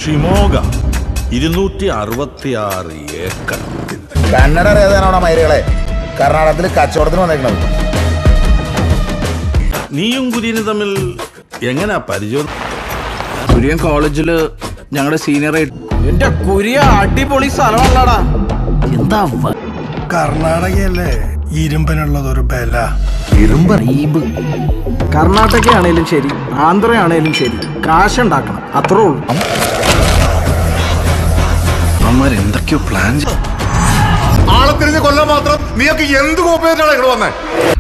ഷിമോഗ ഇരുന്നൂറ്റി അറുപത്തിയാറ് ഏക്കർ കന്നഡ അറിയാതാണോ മൈരുകളെ കർണാടകത്തിൽ കച്ചവടത്തിന് വന്നേക്കണത് നീയും കുര്യനും തമ്മിൽ എങ്ങനാ പരിചയം കുര്യൻ കോളേജില് ഞങ്ങളുടെ സീനിയർ എന്റെ കുരിയ അടിപൊളി സ്ഥലമല്ലടാ എന്താ കർണാടകയല്ലേ ഇരുമ്പനുള്ളത് ഒരു ബല കർണാടക ആണേലും ശരി ആന്ധ്രയാണേലും ശരി കാശുണ്ടാക്കണം അത്രേ ഉള്ളൂ അവന്മാരെന്തൊക്കെയോ പ്ലാൻ ആളെ തിരിഞ്ഞ് കൊല്ലാൻ മാത്രം നീയൊക്കെ എന്ത് കോപ്പറേറ്റാണ് ഇവിടെ വന്നേ